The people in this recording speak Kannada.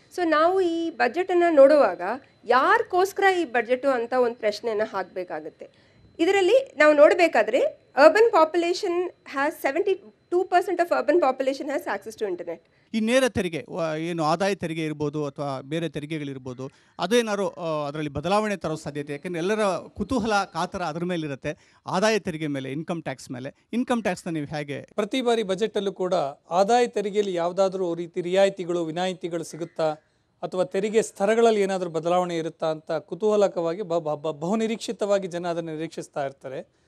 ಸೊ ನಾವು ಈ ಬಜೆಟನ್ನು ನೋಡುವಾಗ ಯಾರಿಗೋಸ್ಕರ ಈ ಬಜೆಟು ಅಂತ ಒಂದು ಪ್ರಶ್ನೆಯನ್ನು ಹಾಕಬೇಕಾಗುತ್ತೆ ಇದರಲ್ಲಿ ನಾವು ನೋಡಬೇಕಾದ್ರೆ urban population has seventy two percent of urban population has access to internet ಈ ನೇರ ತೆರಿಗೆ ವ- ಏನು ಆದಾಯ ತೆರಿಗೆ ಇರ್ಬೋದು ಅಥವಾ ಬೇರೆ ತೆರಿಗೆಗಳಿರ್ಬೋದು ಅದೇನಾದ್ರು ಅದರಲ್ಲಿ ಬದಲಾವಣೆ ತರೋ ಸಾಧ್ಯತೆ ಯಾಕೆಂದರೆ ಎಲ್ಲರ ಕುತೂಹಲ ಕಾತರ ಅದ್ರ ಮೇಲೆ ಇರುತ್ತೆ ಆದಾಯ ತೆರಿಗೆ ಮೇಲೆ ಇನ್ಕಮ್ ಟ್ಯಾಕ್ಸ್ ಮೇಲೆ ಇನ್ಕಮ್ ಟ್ಯಾಕ್ಸ್ನ ನೀವು ಹೇಗೆ ಪ್ರತಿ ಬಾರಿ ಬಜೆಟಲ್ಲೂ ಕೂಡ ಆದಾಯ ತೆರಿಗೆಯಲ್ಲಿ ಯಾವುದಾದ್ರೂ ರೀತಿ ರಿಯಾಯಿತಿಗಳು ವಿನಾಯಿತಿಗಳು ಸಿಗುತ್ತಾ ಅಥವಾ ತೆರಿಗೆ ಸ್ತರಗಳಲ್ಲಿ ಏನಾದರೂ ಬದಲಾವಣೆ ಇರುತ್ತಾ ಅಂತ ಕುತೂಹಲಕವಾಗಿ ಬ ಬ- ಬ- ಬಹುನಿರೀಕ್ಷಿತವಾಗಿ ಜನ ಅದನ್ನು ನಿರೀಕ್ಷಿಸ್ತಾ ಇರ್ತಾರೆ